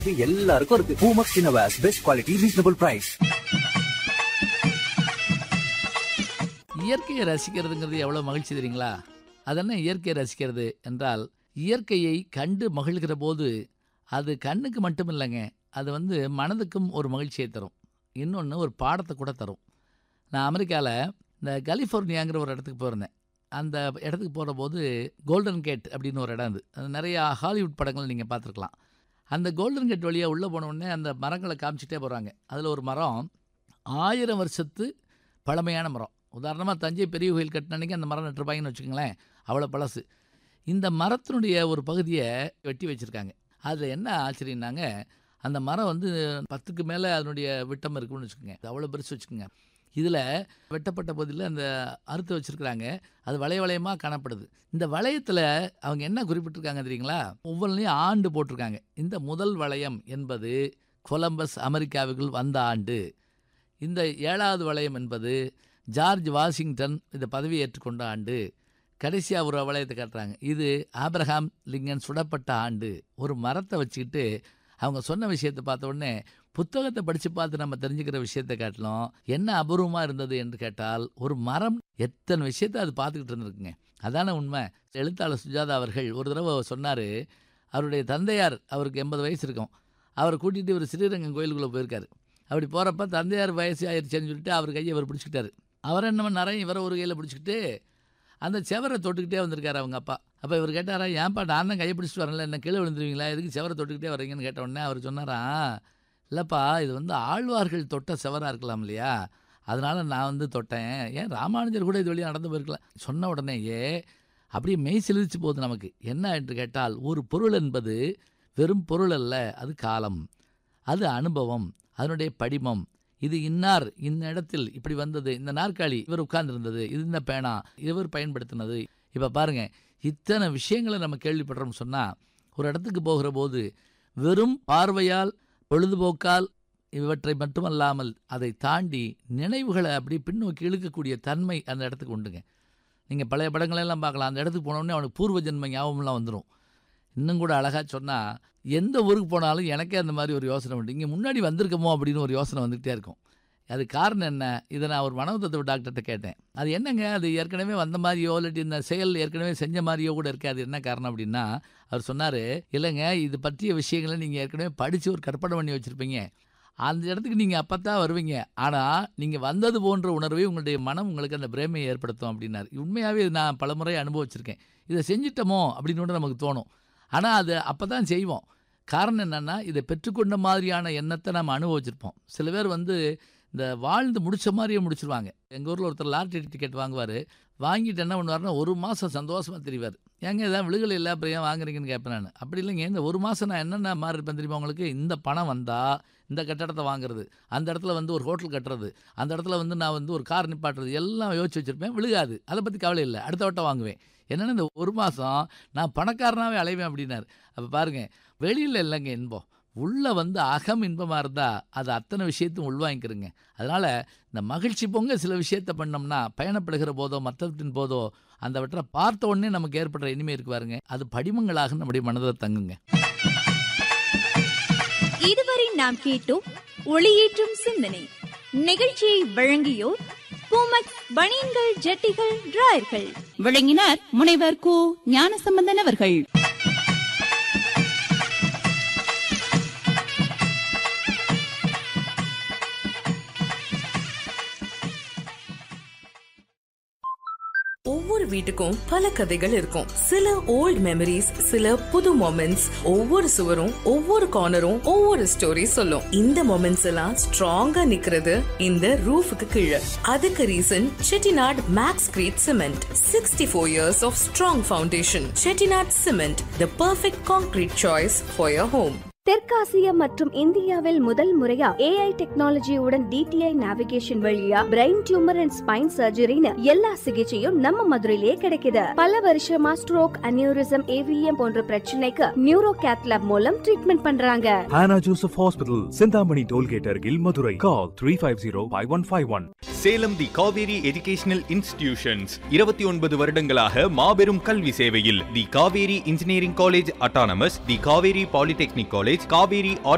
எல்லாருக்கும் இருக்கு பூமக்ஸ் இன்னோவேஸ் பெஸ்ட் குவாலிட்டி ரீசனபிள் பிரைஸ் இயற்கையை ரசிக்கிறதுங்கிறது எவ்வளோ மகிழ்ச்சி தெரியுங்களா அதென்ன இயற்கையை ரசிக்கிறது என்றால் இயற்கையை கண்டு மகிழ்கிற போது அது கண்ணுக்கு மட்டும் இல்லைங்க அது வந்து மனதுக்கும் ஒரு மகிழ்ச்சியை தரும் இன்னொன்று ஒரு பாடத்தை கூட தரும் நான் அமெரிக்காவில் இந்த கலிஃபோர்னியாங்கிற ஒரு இடத்துக்கு போயிருந்தேன் அந்த இடத்துக்கு போகிற போது கோல்டன் கேட் அப்படின்னு ஒரு இடம் அது அது நிறையா ஹாலிவுட் படங்கள் நீங்கள் பார்த்துருக்கலாம் அந்த கோல்டன் கேட் வழியாக உள்ளே போனோடனே அந்த மரங்களை காமிச்சிட்டே போகிறாங்க அதில் ஒரு மரம் ஆயிரம் வருஷத்து பழமையான மரம் உதாரணமாக தஞ்சை பெரிய கோயில் கட்டின அன்னைக்கு அந்த மரம் நட்டுருப்பாங்கன்னு வச்சுக்கோங்களேன் அவ்வளோ பழசு இந்த மரத்தினுடைய ஒரு பகுதியை வெட்டி வச்சுருக்காங்க அதில் என்ன ஆச்சரியம்னாங்க அந்த மரம் வந்து பத்துக்கு மேலே அதனுடைய விட்டம் இருக்குன்னு வச்சுக்கோங்க அவ்வளோ பெருசு வச்சுக்கோங்க இதில் வெட்டப்பட்ட பகுதியில் அந்த அறுத்து வச்சுருக்குறாங்க அது வளைய வளையமாக காணப்படுது இந்த வளையத்தில் அவங்க என்ன குறிப்பிட்டிருக்காங்க தெரியுங்களா ஒவ்வொன்றிலையும் ஆண்டு போட்டிருக்காங்க இந்த முதல் வளையம் என்பது கொலம்பஸ் அமெரிக்காவுக்குள் வந்த ஆண்டு இந்த ஏழாவது வளையம் என்பது ஜார்ஜ் வாஷிங்டன் இந்த பதவி ஏற்றுக்கொண்ட ஆண்டு கடைசியாக ஒரு வளையத்தை காட்டுறாங்க இது ஆப்ரஹாம் லிங்கன் சுடப்பட்ட ஆண்டு ஒரு மரத்தை வச்சுக்கிட்டு அவங்க சொன்ன விஷயத்தை பார்த்த உடனே புத்தகத்தை படித்து பார்த்து நம்ம தெரிஞ்சுக்கிற விஷயத்தை காட்டிலும் என்ன அபூர்வமாக இருந்தது என்று கேட்டால் ஒரு மரம் எத்தனை விஷயத்தை அது பார்த்துக்கிட்டு இருந்திருக்குங்க அதான உண்மை எழுத்தாளர் சுஜாதா அவர்கள் ஒரு தடவை சொன்னார் அவருடைய தந்தையார் அவருக்கு எண்பது வயசு இருக்கும் அவரை கூட்டிகிட்டு ஒரு ஸ்ரீரங்கம் கோயிலுக்குள்ளே போயிருக்காரு அப்படி போகிறப்ப தந்தையார் வயசு ஆயிடுச்சுன்னு சொல்லிட்டு அவர் கையை அவர் பிடிச்சிக்கிட்டாரு அவர் என்ன பண்ணாரா இவரை ஒரு கையில் பிடிச்சிக்கிட்டு அந்த செவரை தொட்டுக்கிட்டே வந்திருக்காரு அவங்க அப்பா அப்போ இவர் கேட்டாரா ஏன்ப்பா நான் தான் கையை பிடிச்சிட்டு வரல என்ன கீழே விழுந்துருவீங்களா எதுக்கு செவரை தொட்டுக்கிட்டே வரீங்கன்னு கேட்ட உடனே அவர் சொன்னாரா இல்லைப்பா இது வந்து ஆழ்வார்கள் தொட்ட செவராக இருக்கலாம் இல்லையா அதனால் நான் வந்து தொட்டேன் ஏன் ராமானுஜர் கூட இது வழியாக நடந்து போயிருக்கலாம் சொன்ன உடனேயே அப்படியே மெய் சிலிர்ச்சு போகுது நமக்கு என்ன என்று கேட்டால் ஒரு பொருள் என்பது வெறும் பொருள் அல்ல அது காலம் அது அனுபவம் அதனுடைய படிமம் இது இன்னார் இந்த இடத்தில் இப்படி வந்தது இந்த நாற்காலி இவர் உட்கார்ந்திருந்தது இது இந்த பேனா இவர் பயன்படுத்தினது இப்போ பாருங்க இத்தனை விஷயங்களை நம்ம கேள்விப்படுறோம் சொன்னால் ஒரு இடத்துக்கு போகிற போது வெறும் பார்வையால் பொழுதுபோக்கால் இவற்றை மட்டுமல்லாமல் அதை தாண்டி நினைவுகளை அப்படி பின்னோக்கி இழுக்கக்கூடிய தன்மை அந்த இடத்துக்கு உண்டுங்க நீங்கள் பழைய படங்களெல்லாம் பார்க்கலாம் அந்த இடத்துக்கு போனோடனே அவனுக்கு பூர்வ ஜென்ம ஞாபகம்லாம் வந்துடும் இன்னும் கூட அழகாக சொன்னால் எந்த ஊருக்கு போனாலும் எனக்கே அந்த மாதிரி ஒரு யோசனை உண்டு இங்கே முன்னாடி வந்திருக்கமோ அப்படின்னு ஒரு யோசனை வந்துகிட்டே இருக்கும் அது காரணம் என்ன இதை நான் ஒரு மனோ தத்துவ டாக்டர்கிட்ட கேட்டேன் அது என்னங்க அது ஏற்கனவே வந்த மாதிரியோ இல்லாட்டி இந்த செயல் ஏற்கனவே செஞ்ச மாதிரியோ கூட இருக்கு அது என்ன காரணம் அப்படின்னா அவர் சொன்னார் இல்லைங்க இது பற்றிய விஷயங்களை நீங்கள் ஏற்கனவே படித்து ஒரு கற்பனை பண்ணி வச்சுருப்பீங்க அந்த இடத்துக்கு நீங்கள் அப்போ தான் வருவீங்க ஆனால் நீங்கள் வந்தது போன்ற உணர்வை உங்களுடைய மனம் உங்களுக்கு அந்த பிரேமையை ஏற்படுத்தும் அப்படின்னாரு உண்மையாகவே இது நான் பலமுறை அனுபவிச்சிருக்கேன் இதை செஞ்சிட்டோமோ அப்படின்னு கூட நமக்கு தோணும் ஆனால் அது அப்போ தான் செய்வோம் காரணம் என்னென்னா இதை பெற்றுக்கொண்ட மாதிரியான எண்ணத்தை நம்ம அனுபவிச்சிருப்போம் சில பேர் வந்து இந்த வாழ்ந்து முடிச்ச மாதிரியே முடிச்சிருவாங்க எங்கள் ஊரில் ஒருத்தர் லாட்ரி டிக்கெட் வாங்குவார் வாங்கிட்டு என்ன பண்ணுவார்னா ஒரு மாதம் சந்தோஷமாக தெரிவார் ஏங்க இதான் விழுகலை இல்லை அப்புறம் ஏன் வாங்குறீங்கன்னு கேட்பேன் நான் அப்படி இல்லைங்க இந்த ஒரு மாதம் நான் என்னென்ன மாதிரி இருப்பேன் தெரியுமா உங்களுக்கு இந்த பணம் வந்தால் இந்த கட்டடத்தை வாங்குறது அந்த இடத்துல வந்து ஒரு ஹோட்டல் கட்டுறது அந்த இடத்துல வந்து நான் வந்து ஒரு கார் நிப்பாட்டுறது எல்லாம் யோசிச்சு வச்சுருப்பேன் விழுகாது அதை பற்றி கவலை இல்லை அடுத்த வட்டம் வாங்குவேன் என்னென்னா இந்த ஒரு மாதம் நான் பணக்காரனாகவே அலைவேன் அப்படின்னாரு அப்போ பாருங்கள் வெளியில் இல்லைங்க இன்பம் உள்ளே வந்து அகம் இன்பமாக இருந்தால் அது அத்தனை விஷயத்தையும் உள்வாங்கிக்கிறங்க அதனால் இந்த மகிழ்ச்சி பொங்க சில விஷயத்தை பண்ணோம்னா பயணப்படுகிற போதோ மற்றத்தின் போதோ அந்த வற்றை பார்த்த உடனே நமக்கு ஏற்படுற இனிமை இருக்கு பாருங்க அது படிமங்களாக நம்முடைய மனதை தங்குங்க இதுவரை நாம் கேட்டோம் ஒளியேற்றும் சிந்தனை நிகழ்ச்சியை வழங்கியோர் பூமக் பனியன்கள் ஜட்டிகள் டிராயர்கள் விளங்கினார் முனைவர் கு ஞானசம்பந்தன் அவர்கள் ஒவ்வொரு வீட்டுக்கும் பல கதைகள் இருக்கும் சில ஓல்ட் மெமரிஸ் சில புது மொமெண்ட்ஸ் ஒவ்வொரு சுவரும் ஒவ்வொரு கார்னரும் ஒவ்வொரு ஸ்டோரி சொல்லும் இந்த மொமெண்ட்ஸ் எல்லாம் ஸ்ட்ராங்கா நிக்கிறது இந்த ரூஃபுக்கு கீழே அதுக்கு reason Chettinad max crete cement sixty four years of strong foundation Chettinad cement the perfect concrete choice for your home தெற்காசிய மற்றும் இந்தியாவில் முதல் முறையா ஏஐ டெக்னாலஜியுடன் டிடிஐ நேவிகேஷன் வழியா பிரெயின் டியூமர் அண்ட் ஸ்பைன் சர்ஜரின்னு எல்லா சிகிச்சையும் நம்ம மதுரையிலேயே கிடைக்குது பல வருஷமா ஸ்ட்ரோக் அனியூரிசம் ஏவிஎம் போன்ற பிரச்சனைக்கு நியூரோ கேத்லாப் மூலம் ட்ரீட்மெண்ட் பண்றாங்க Hannah Joseph Hospital, Sindhamani Tollgate Argil, Madurai. Call 350-5151. Salem the Kaveri educational institutions இருபத்தி ஒன்பது வருடங்களாக மாபெரும் கல்வி சேவையில் the Kaveri engineering college autonomous the Kaveri polytechnic college Kaveri